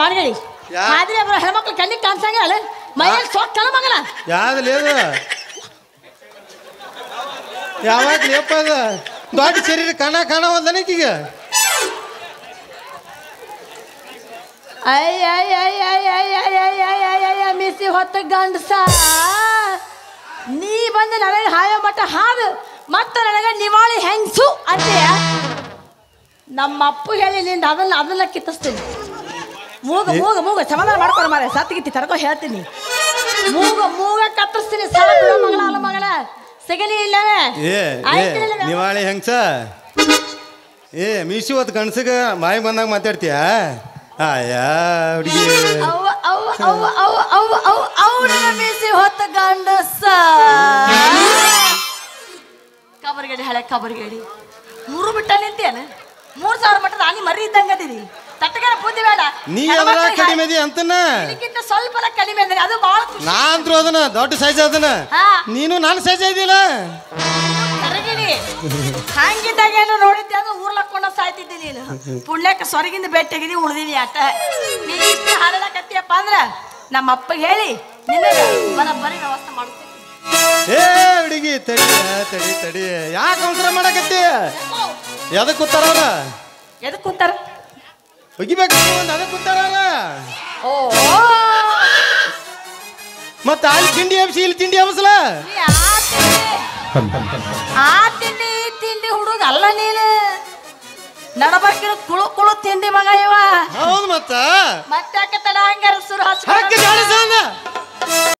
ಬಾರ್ಗಡಿ ಯಾ- ಆದ್ರೆ ಬರೋ ಹೆಣ್ಮಕ್ಳು ಕಣ್ಣಿಗೆ ಕಾಣಿಸಂಗಿಲ್ಲ ಮೈಯಲ್ಲಿ ಸೊಕ್ಕನ ಮಗನ ಯಾವ್ದು లేదు ಯಾವಾಗ ಲೇಪ ಅದ ದೊಡ್ಡ ಶರೀರ ಕಣ ಕಾಣವಲ್ಲ ನನಗೀಗ ಅಯ್ಯ ಅಯ್ಯ ಅಯ್ಯ ಅಯ್ಯ ಅಯ್ಯ ಅಯ್ಯ ಅಯ್ಯ ಅಯ್ಯ ಅಯ್ಯ ಅಯ್ಯ ಮಿಸಿ ಹೊತ್ತ ಗಂಡಸ ನೀ ಬಂದು ನನಗೆ ಹಾಯೋ ಮಟ್ಟ ಹಾದು ಮತ್ತೆ ನನಗೆ ನಿವಾಳಿ ಹೆಂಗ್ಸು ಅಂತೀಯ ನಮ್ಮ ಅಪ್ಪು ಹೇಳಿ ನಿಂದ ಅದನ್ನ ಅದನ್ನ ಕಿತ್ತಿಸ್ತೀನಿ ಮೂಗ ಮೂಗ ಮೂಗ ಸಮಾಧಾನ ಮಾಡ್ಕೊಳ ಮಾರೆ ಸತ್ತಿಗಿತ್ತಿ ತರ್ಕೋ ಹೇಳ್ತೀನಿ ಮೂಗ ಮೂಗ ಕತ್ತರಿಸ್ತೀನಿ ಸಾಲ ಬಿಡೋ ಮಗಳ ಅಲ್ಲ ಮಗಳ ಸಿಗಲಿ ಇಲ್ಲವೇ ಏ ಏ ಆಯ್ತಿಲ್ಲ ನಿವಾಳಿ ಹೆಂಗ್ಸ ಏ ಮೀಸಿ ಹೊತ್ತು ಗಂಡ್ಸಗ ಮಾಯಿ ಬಂದಾಗ ಮಾತಾಡ್ತೀಯ ಆಯಾ ಹುಡುಗಿ ಅವ್ವ ಅವ್ವ ಅವ್ವ ಅವ್ವ ಅವ್ವ ಅವ್ವ ಅವ್ರನ್ನ ಮೀಸಿ ಹೊತ್ತ ಗಂಡಸ ಕಬರ್ಗಡಿ ಹಳೆ ಕಬರ್ಗಡಿ ಮೂರು ಬಿಟ್ಟ ನಿಂತೇನ ಮೂರ್ ಸಾವಿರ ಮಟ್ಟದ ಆನಿ ಮರಿ ಇದ್ದಂಗ ಅದೀನಿ ತಟ್ಟಗಾರ ಬುದ್ಧಿ ಬೇಡ ನೀ ಹೆಣ್ಮಕ್ಳಿಗೆ ಎದ್ರ ಹಾಯ್- ಕಡಿಮೆ ಅದಿ ಅಂತನ ಇದಕ್ಕಿಂತ ಸ್ವಲ್ಪ ಕಡಿಮೆ ಅಂದ್ರೆ ಅದು ಬಹಳ ಖುಷಿ ನಾ ಅಂತ್ರು ಅದನ್ನ ದೊಡ್ಡ ಸೈಜ್ ಅದನ್ನ ಹಾ. ನೀನು ನಾನು ಸೈಜ್ ಇದೀಲ್ಲ ಕರಗಿನಿ ಹಂಗಿದ್ದಾಗ ಏನೋ ನೋಡಿದ್ದೆ ಅದು ಊರ್ಲಕ್ಕೊಂಡ ಸಾಯ್ತಿದ್ದೆ ನೀನು ಪುಣ್ಯಕ್ಕೆ ಸ್ವರ್ಗಿಂದ ಭೇಟಿಯಾಗಿನಿ ಉಳ್ದಿನಿ ಆಟ ನೀ ಇಷ್ಟು ಹಾಡಲಕತ್ತೀಯಪ್ಪ ಅಂದ್ರ ನಮ್ಮ ಅಪ್ಪಗೆ ಹೇಳಿ ನಿನಗೆ ಬರೀ ವ್ಯವಸ್ಥೆ ಮಾಡ್ತೀನಿ ಏ ಹುಡುಗಿ ತಡಿ ತಡಿ ತಡಿ ಯಾಕೆ ಅವಸರ ಮಾಡಕತ್ತಿ ಎದಕ್ ಕೂತಾರ ಅವ್ರ ಎದಕ್ ಕೂತಾರ ಒಗಿಬೇಕು ಒಂದು ಅದಕ್ಕೆ ಕೂತಾರ ಅವ್ರ ಓ ಮತ್ತೆ ಅಲ್ಲಿ ತಿಂಡಿ ಹಬ್ಸಿ ಇಲ್ಲಿ ತಿಂಡಿ ಹಬ್ಸಲ ನೀ ಆ ತಿಂಡಿ ಆ ತಿಂಡಿ ಈ ತಿಂಡಿ ಹುಡುಗ ಅಲ್ಲ ನೀನು ನಡಬರ್ಕಿನ ಕುಳು ಕುಳು ತಿಂಡಿ ಮಗ ಇವ ಹೌದು ಮತ್ತ ಮತ್ತೆ ತಡ ಹಂಗಾರ ಸುರು ಹಾಕಿ ಹಚ್ಕೊಂಡು ಗಾಳಿ ಸಂದ